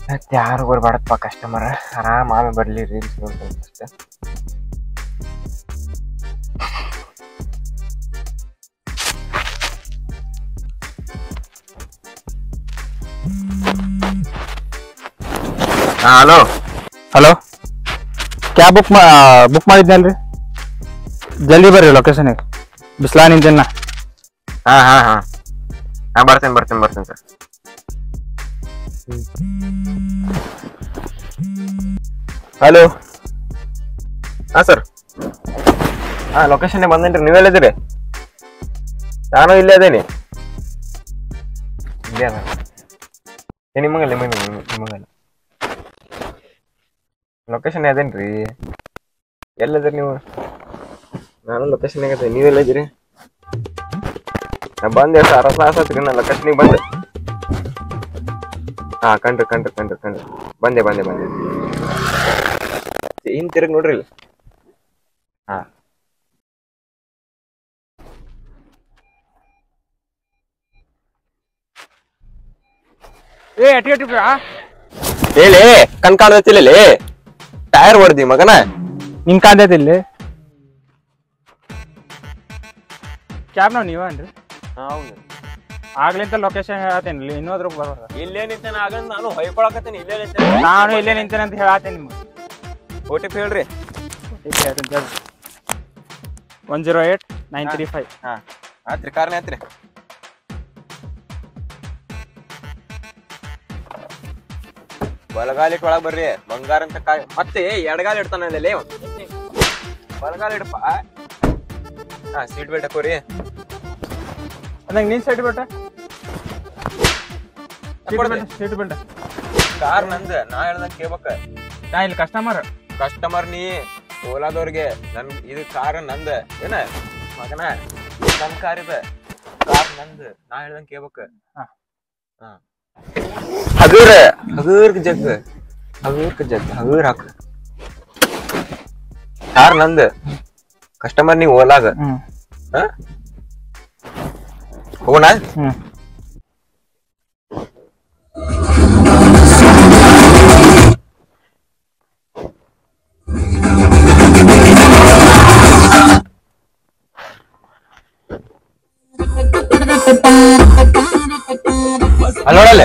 ಮತ್ತೆ ಯಾರು ಬರ್ಬಾರ್ದಪ್ಪ ಕಸ್ಟಮರ್ ಆರಾಮ್ ಆಮೇಲೆ ಬರ್ಲಿ ರೀಲ್ಸ್ ನೋಡ್ಕೊಂಡು ಅಷ್ಟೇ ಹಾ ಹಲೋ ಹಲೋ ಕ್ಯಾಬ್ ಬುಕ್ ಮಾ ಬುಕ್ ಮಾಡಿದ್ನಲ್ರಿ ಜಲ್ದಿ ಬರ್ರಿ ಲೊಕೇಶನ್ ಬಿಸ್ಲಾ ನಿಂತಿನ ಹಾ ಹಾ ಹಾ ಹಾ ಬರ್ತೇನೆ ಬರ್ತೇನೆ ಬರ್ತೇನೆ ಸರ್ ಹಲೋ ಹಾ ಸರ್ ಹಾ ಲೊಕೇಶನ್ ಬಂದೇನ್ರಿ ನೀವೆಲ್ಲಿದ್ದೀರಿ ನಾನು ಇಲ್ಲೇ ಅದೇನಿ ಇಲ್ಲೇ ಅದ ಏ ನಿಮಗಲ್ಲ ನಿಮಗೆ ನಿಮಗಲ್ಲ ಲೊಕೇಶನ್ ಅದೇನ್ರಿ ಎಲ್ಲದಿರಿ ನೀವು ನಾನು ಲೊಕೇಶನ್ ಆಗತ್ತೆ ನೀವೆಲ್ಲಿದ್ದೀರಿ ನಾ ಬಂದೆ ಎಷ್ಟು ಅರಸ ಆಸತ್ರಿ ನಾ ಲೊಕೇಶನಿಗೆ ಬಂದೆ ಹಾ ಕಂಡ್ರಿ ಕಂಡ್ರಿ ಕಂಡ್ರಿ ಕಂಡ್ರಿ ಬಂದೆ ಬಂದೆ ಬಂದೆ ಹಿಂಗ್ ತಿರುಗಿ ನೋಡ್ರಿ ಇಲ್ಲಿ ಹಾ ಏ ಅಟಿ ಅಟಿ ಹೇಳಿ ಕಣ್ ಕಾಣತಿಲ್ಲ ಟೈರ್ ಹೊಡ್ದಿ ಮಗನ ನಿನ್ ಕಾಂತೈತಿ ಇಲ್ಲಿ ಕ್ಯಾಬ್ ನಾವ್ ನೀವೇನ್ರಿ ಹೌದು ಆಗ್ಲಿಂತ ಲೊಕೇಶನ್ ಹೇಳತ್ತೇನಿ ಇನ್ನೂ ಅದ್ರ ಬರೋದ ಇಲ್ಲೇ ನಿಂತೇನೆ ಆಗ ನಾನು ಹೊಯ್ಕೊಳಕತ್ತೀನಿ ಇಲ್ಲೇ ನಿಂತೇನೆ ನಾನು ಇಲ್ಲೇ ನಿಂತೇನೆ ಅಂತ ಹೇಳತ್ತೇನೆ ನಿಮ್ಗೆ ಓ ಟಿ ಪಿ ಹೇಳ್ರಿ one zero eight nine three five ಹಾ ಆತ್ರಿ ಕಾರ್ನೇ ಆತ್ರಿ ಬಲಗಾಲಿಟ್ ಒಳಗ್ ಬರ್ರಿ ಬಂಗಾರ ಅಂತ ಕಾಯ್ ಮತ್ತೆ ಎಡಗಾಲ ಇಡ್ತಾನಲ್ಲಿ ಬಲಗಾಲ ಇಡಪ್ಪ ಹಾ ಸೀಟ್ ಬೆಲ್ಟ್ ಹಾಕೋರಿ ನಂಗೆ ನೀನ್ ಸೈಡ್ ಬಿಟ್ಟ ಹಾಕ್ಕೊಡ್ರಿ. ಸೀಟ್ ಬಿಟ್ಟ ಕಾರ್ ನಂದ ನಾ ಹೇಳ್ದಂಗ ಕೇಳ್ಬೇಕ ನಾ ಇಲ್ಲಿ ಕಸ್ಟಮರ್ ಕಸ್ಟಮರ್ ನೀ ಓಲಾದವ್ರಿಗೆ ನನ್ ಇದು ಕಾರ್ ನಂದ ಏನ ಮಗನ ನನ್ ಕಾರ್ ಇದ ಕಾರ್ ನಂದ ನಾ ಹೇಳ್ದಂಗ ಕೇಳ್ಬೇಕ ಹಾ. ಹಾ ಹಗೂರ ಹಗೂರ್ಗ್ ಜಗ್ ಹಗೂರ್ಗ್ ಜಗ್ ಹಗೂರ್ ಹಾಕ ಕಾರ್ ನಂದ ಕಸ್ಟಮರ್ ನೀ ಓಲಾಗ ಹ್ಮ್ ಹಾ ಹೋಗೋಣ ಹ್ಮ್ ಅಲ್ಲಿ ನೋಡಲ್ಲ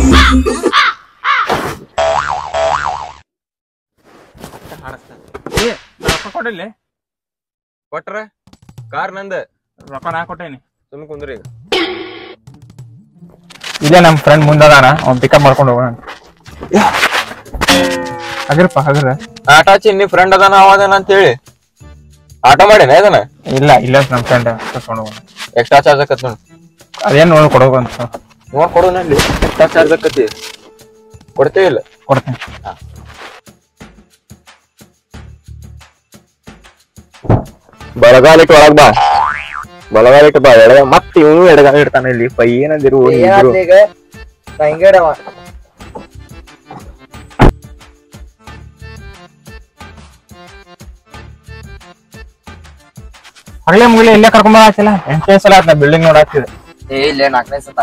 ಏ ರೊಕ್ಕ ಕೊಡಿಲ್ಲ ಕೊಟ್ರ ಕಾರ್ ನಂದ ರೊಕ್ಕ ನಾ ಕೊಟ್ಟೇನಿ ಸುಮ್ ಕುಂದ್ರಿ ಈಗ ಇಲ್ಲೇ ನಮ್ಮ ಫ್ರೆಂಡ್ ಮುಂದದಾನ ಅವ್ನ್ ಪಿಕಪ್ ಮಾಡ್ಕೊಂಡು ಹೋಗೋಣ ಹಗರಪ್ಪ ಹಗರ ಆಟೋ ಚಿನ್ನಿ ಫ್ರೆಂಡ್ ಅದಾನ ಅವದಾನ ಅಂತ ಹೇಳಿ ಆಟೋ ಮಾಡೇನ ಇದನ್ನ ಇಲ್ಲ ಇಲ್ಲ ನಮ್ಮ ಫ್ರೆಂಡ್ ಕರ್ಕೊಂಡು ಹೋಗೋಣ ಎಕ್ಸ್ಟ್ರಾ ಚಾರ್ಜ್ ಆಕತ್ ನೋಡು ಅದೇನ್ ನೋಡಿ ಕೊಡೋಕಂತ ನೋಡ್ ಕೊಡು ನಲ್ಲಿ ಎಕ್ಸ್ಟ್ರಾ ಚಾರ್ಜ್ ಆಕತಿ ಕೊಡ್ತೇ ಇಲ್ಲ ಕೊಡ್ತೀನಿ ಬಳಗಾಲಿಟ್ಟು ಒಳಗ್ ಬಾ ಬಳಗಾಲಿಟ್ಟು ಬಾ ಎಡಗ ಮತ್ತೆ ಇವನು ಎಡಗಾಲ ಇಡ್ತಾನೆ ಇಲ್ಲಿ ಪೈ ಏನಂದಿರು ಇಬ್ರು. ಈಗ ಹಿಂಗಡವ ಹಗಲೇ ಮುಗಿಲೆ ಇಲ್ಲೇ ಕರ್ಕೊಂಡ್ ಬರಾತಿಲ್ಲ ಎಂಟನೇ ಸಲ ಆತ್ ನಾ ಬಿಲ್ಡಿಂಗ್ ನೋಡಾತಿದೆ ಏ ಇಲ್ಲೇ ನಾಲ್ಕನೇ ಸತ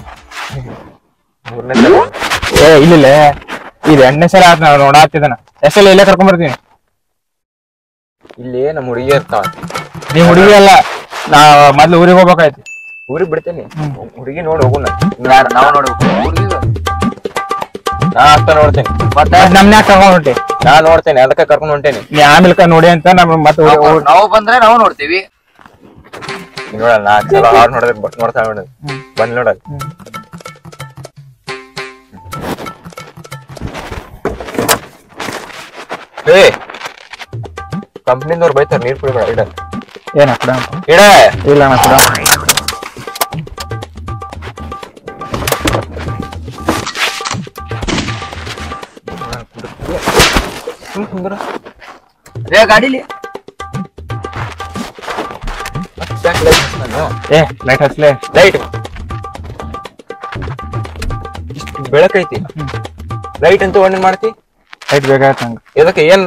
ಮೂರನೇ ಸಲ ಏ ಇಲ್ಲ ಇದು ಎಂಟನೇ ಸಲ ಆತ್ ನಾ ನೋಡಾತಿದ್ದಾನ ಎಷ್ಟೆಲ್ಲ ಇಲ್ಲೇ ಕರ್ಕೊಂಡ್ ಬರ್ತೀನಿ ಇಲ್ಲಿ ನಮ್ಮ ಹುಡುಗಿ ಇರ್ತಾವ ನೀ ಹುಡುಗಿ ಅಲ್ಲ ನಾ ಮೊದ್ಲು ಊರಿಗೆ ಹೋಗ್ಬೇಕಾಯ್ತು ಊರಿಗೆ ಬಿಡ್ತೇನೆ ಹುಡುಗಿ ನೋಡಿ ಹೋಗುಣ ಯಾರು ನಾವು ನೋಡ್ಬೇಕು ಹುಡುಗಿಗ ನಾ ಅಷ್ಟ ನೋಡ್ತೇನೆ ಮತ್ತೆ ನಮ್ನ ಯಾಕೆ ಕರ್ಕೊಂಡ್ ಹೊಂಟಿ ನಾ ನೋಡ್ತೇನೆ ಅದಕ್ಕೆ ಕರ್ಕೊಂಡು ಹೊಂಟೇನಿ ನೀ ಆಮೇಲೆ ಕ ನೋಡಿ ಅಂತ ನಮ್ ಮತ್ತೆ ಊರಿಗೆ ಹೋಗ್- ನಾವು ಬಂದ್ರೆ ನಾವು ನೋಡ್ತೀವಿ ನೀನ್ ನೋಡಲ್ಲ ನಾ ಚಲೋ ಹಾಡ್ ನೋಡಿದ್ರೆ ಬಟ್ ನೋಡ್ತಾ ನೋಡ ಬಂದ್ ನೋಡಲ್ಲ ಏ ಕಂಪ್ನಿದವ್ರು ಬೈತಾರ ನೀರ್ ಕುಡಿಬೇಡ ಇಡ ಏನ ಕೊಡ ಇಡ ಇಲ್ಲ ನಾ ಕೊಡ ಸುಮ್ ಕುಂದ್ರ ಅದೇ ಗಾಡಿಲಿ ಏ ಲೈಟ್ ಹಚ್ಲೆ ಲೈಟ್ ಇಷ್ಟು ಬೆಳಕೈತಿ ಲೈಟ್ ಅಂತ ಒಣ್ಣ ಮಾಡ್ತಿ ಲೈಟ್ ಬೇಕಾಯ್ತು ನಂಗೆ ಇದಕ್ಕೆ ಏನ್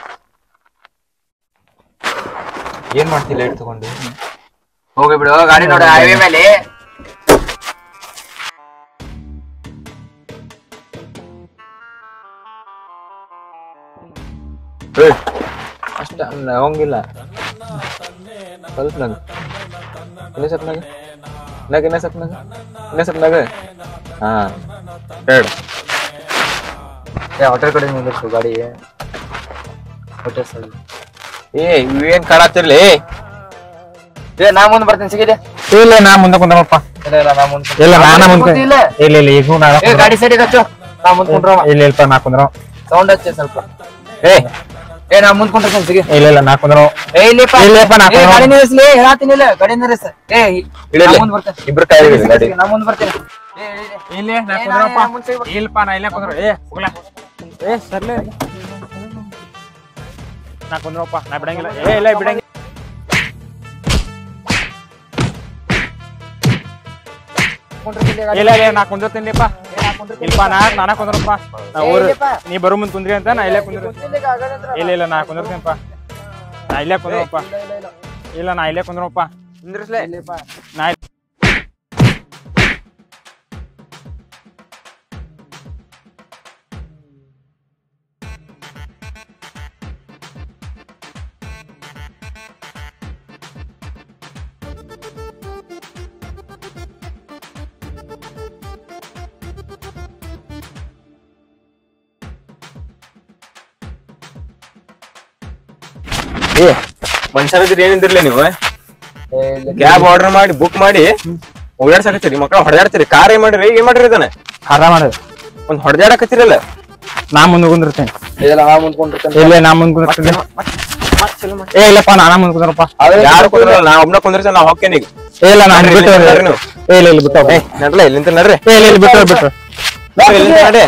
ಏನ್ ಮಾಡ್ತಿ ಲೈಟ್ ತಗೊಂಡು ಹೋಗಿ ಬಿಡು ಗಾಡಿ ನೋಡ ಹೈವೇ ಮೇಲೆ ಏಯ್ ಅಷ್ಟ ಹೋಗಿಲ್ಲ ಸ್ವಲ್ಪ ನಗ ಇನ್ನೇ ಸ್ವಲ್ಪ ನಗ ನಗ ಇನ್ನೇ ಸ್ವಲ್ಪ ನಗ ಇನ್ನೇ ಸ್ವಲ್ಪ ನಗ ಹಾ ಹೇಳು ಏ ಹೋಟೆಲ್ ಕಡೆ ನಿಂದಿರ್ಸು ಗಾಡಿ ಹೋಟೆಲ್ ಸೈಡ್ ಏ ಇವೇನ್ ಕಾಡತ್ತಿರ್ಲಿ ಏ ನಾ ಮುಂದೆ ಬರ್ತೀನಿ ಸಿಗಿದೆ ಇಲ್ಲ ನಾ ಮುಂದೆ ಕುಂದ್ರಪ್ಪ ಇಲ್ಲ ಇಲ್ಲ ನಾ ಮುಂದೆ ಇಲ್ಲ ನಾನ ಮುಂದೆ ಇಲ್ಲ ಇಲ್ಲ ಇಲ್ಲ ಈಗ ನಾ ಏ ಗಾಡಿ ಸೈಡಿಗೆ ಹಚ್ಚು ನಾ ಮುಂದೆ ಕುಂಡ್ರವ ಇಲ್ಲ ಇಲ್ಪ ನಾ ಕುಂದ್ರ ಸೌಂಡ್ ಹಚ್ಚೆ ಸ್ವಲ್ಪ ಏ ಏ ನಾ ಮುಂದೆ ಕುಂಡ್ರತೀನಿ ಸಿಗಿ ಇಲ್ಲ ಇಲ್ಲ ನಾ ಕುಂದ್ರ ಏ ಇಲ್ಲಿಪ್ಪ ಇಲ್ಲಪ್ಪ, ನಾ ಏ, ಕುಂದ್ರ- ಗಾಡಿ ನಿಲ್ಲಿಸ್ಲಿ ಹೇಳತ್ತೀನಿ ಇಲ್ಲ ಗಾಡಿ ನಿಲ್ಲಿಸ ಏ ಇಳಿಲಿ. ನಾ ಮುಂದೆ ಬರ್ತೇನೆ ಇಬ್ರು ಕೈ ಹಿಡಿದು ಗಾಡಿ ನಾ ಮುಂದೆ ಬರ್ತೇನೆ ಏ, ಇಳಿ, ಇಳಿ. ಇಲ್ಲಿ ನಾ ಏ, ಕುಂದ್ರಪ್ಪ ನಾ ಮುಂಚೆ ಬರ್ತೀನಿ. ಇಲ್ಪ ನಾ ಇಲ್ಲೇ ಕುಂದ್ರ ಏ ಹೋಗ್ಲಾ ಏ ಸರ್ಲೆ ನಾ ಕುಂದ್ರಪ್ಪ ನಾ ಬಿಡಂಗಿಲ್ಲ ಏ ಇಲ್ಲ ಬಿಡಂಗಿಲ್ಲ ಕುಂಡ್ರತೀನಿ ಗಾಡಿ. ಇಲ್ಲ ಇಲ್ಲ ನಾ ಕುಂದಿರ್ತೀನಿಪ್ಪ ಇಲ್ಪ ನಾ ನಾನ ಕುಂದ್ರಪ್ಪ ನಾ ಏ, ಊರು ಇಲ್ಲಪ್ಪ. ನೀ ಬರೋ ಮುಂದ್ ಕುಂದ್ರಿ ಅಂತ ನಾ ಇಲ್ಲೇ ಕುಂದ್ರ ಇಲ್ಲಿ ಗಾಡಿ ಹತ್ರ. ಇಲ್ಲ ಇಲ್ಲ ನಾ ಕುಂದಿರ್ತೀನಪ್ಪ ನಾ ಇಲ್ಲೇ ಕುಂದ್ರಪ್ಪ ಇಲ್ಲ, ಇಲ್ಲ, ಇಲ್ಲ. ಇಲ್ಲ ನಾ ಇಲ್ಲೇ ಕುಂದ್ರಪ್ಪ ನಿಂದ್ರಿಸ್ಲೇ ಇಲ್ಲಿಪ್ಪ. ನಾ ಏ ಮನುಷ್ಯರ ಇದ್ರೆ ಏನಿದ್ರಲ್ಲ ನೀವು ಏ, ಇಲ್ಲ. ಕ್ಯಾಬ್ ಆರ್ಡರ್ ಮಾಡಿ ಬುಕ್ ಮಾಡಿ ಓಡಾಡ್ಸಕತ್ತೀರಿ ಮಕ್ಕಳ ಹೊಡೆದಾಡ್ತೀರಿ ಕಾರ್ ಏನ್ ಮಾಡ್ರಿ ಏನ್ ಮಾಡ್ರಿ ಇದನ್ನ ಆರಾಮ ಮಾಡು ಒಂದ್ ಹೊಡೆದಾಡಕತ್ತೀರಲ್ಲ ನಾ ಮುಂದೆ ಕುಂದಿರ್ತೀನಿ ಇಲ್ಲ ನಾ ಮುಂದೆ ಕುಂಡ್ರತೀನಿ ಇಲ್ಲ ನಾ ಮುಂದೆ ಕುಂದಿರ್ತೀನಿ ಏ ಇಲ್ಲಪ್ಪ ನಾನ ಮುಂದೆ ಕುಂದ್ರಪ್ಪ ಯಾರು ಕುಂದ್ರಲ್ಲ ನಾ ಒಬ್ನ ಕುಂದ್ರಸ ನಾ ಹೋಗ್ತೇನೆ ಈಗ ಏ ಇಲ್ಲ ನಾನು ನಡ್ರಿ, ಬಿಟ್ಟು ನಡ್ರಿ ನೀವು. ಏ ಇಲ್ಲ ಇಲ್ಲ ಬಿಟ್ಟು ಏ ನಡ್ರಲ್ಲ ಇಲ್ಲಿಂದ ನಡ್ರಿ ಏ ಇಲ್ಲ ಇಲ್ಲ ಬಿಟ್ಟು ಬಿಟ್ಟು ಇಲ್ಲಿಂದ ನಡಿ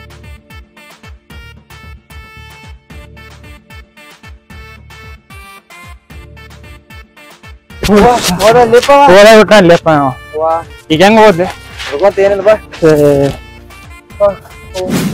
ಹೋದಲ್ಲಿಪ್ಪ ಓದ ಬಿಟ್ಟ ಅಲ್ಲಪ್ಪ ವಾ ಈಗ ಹೆಂಗ್ ಹೋದ್ಲಿ ಭಗವಂತ ಏನಿಲ್ಲ ಬಾ ಏ, ಬಾ. ಹೋಗು.